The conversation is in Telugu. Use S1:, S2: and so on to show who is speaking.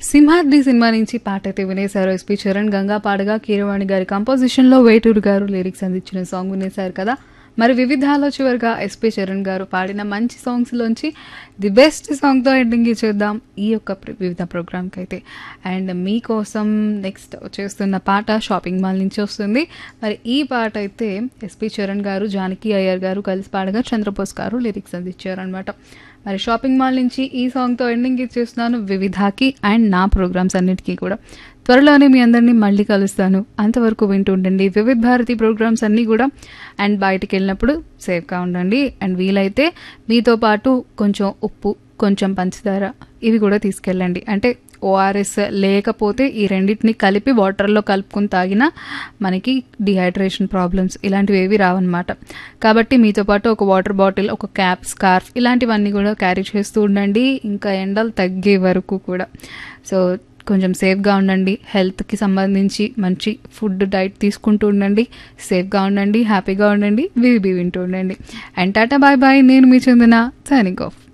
S1: సింహాద్రి సినిమా నుంచి పాట అయితే వినేశారు ఎస్పి చరణ్ గంగా పాడగా కీరవాణి గారి కంపోజిషన్లో వేటూరు గారు లిరిక్స్ అందించిన సాంగ్ వినేశారు కదా మరి వివిధాలో చివరిగా ఎస్పి చరణ్ గారు పాడిన మంచి సాంగ్స్లోంచి ది బెస్ట్ సాంగ్తో ఎండింగ్ ఇచ్చేద్దాం ఈ యొక్క ప్ర- వివిధ ప్రోగ్రామ్కి అయితే అండ్ మీకోసం నెక్స్ట్ వచ్చేస్తున్న పాట షాపింగ్ మాల్ నుంచి వస్తుంది మరి ఈ పాట అయితే ఎస్పి చరణ్ గారు జానకి అయ్యర్ గారు కలిసి పాడగా చంద్రబోస్ గారు లిరిక్స్ అందించారనమాట మరి షాపింగ్ మాల్ నుంచి ఈ సాంగ్తో ఎండింగ్ ఇచ్చేస్తున్నాను వివిధాకి అండ్ నా ప్రోగ్రామ్స్ అన్నిటికీ కూడా త్వరలోనే మీ అందరినీ మళ్ళీ కలుస్తాను అంతవరకు వింటూ ఉండండి వివిధ్ భారతి ప్రోగ్రామ్స్ అన్నీ కూడా అండ్ బయటికి వెళ్ళినప్పుడు సేఫ్గా ఉండండి అండ్ వీలైతే మీతో పాటు కొంచెం ఉప్పు కొంచెం పంచదార ఇవి కూడా తీసుకెళ్ళండి అంటే ఓఆర్ఎస్ లేకపోతే ఈ రెండింటిని కలిపి వాటర్లో కలుపుకుని తాగినా మనకి డిహైడ్రేషన్ ప్రాబ్లమ్స్ ఇలాంటివి ఏవి రావన్నమాట కాబట్టి మీతో పాటు ఒక వాటర్ బాటిల్ ఒక క్యాప్ స్కార్ఫ్ ఇలాంటివన్నీ కూడా క్యారీ చేస్తూ ఉండండి ఇంకా ఎండలు తగ్గే వరకు కూడా సో కొంచెం సేఫ్గా ఉండండి హెల్త్కి సంబంధించి మంచి ఫుడ్ డైట్ తీసుకుంటూ ఉండండి సేఫ్గా ఉండండి హ్యాపీగా ఉండండి వివి వింటూ ఉండండి అండ్ టాటా బాయ్ బాయ్ నేను మీ చందన సైనింగ్ ఆఫ్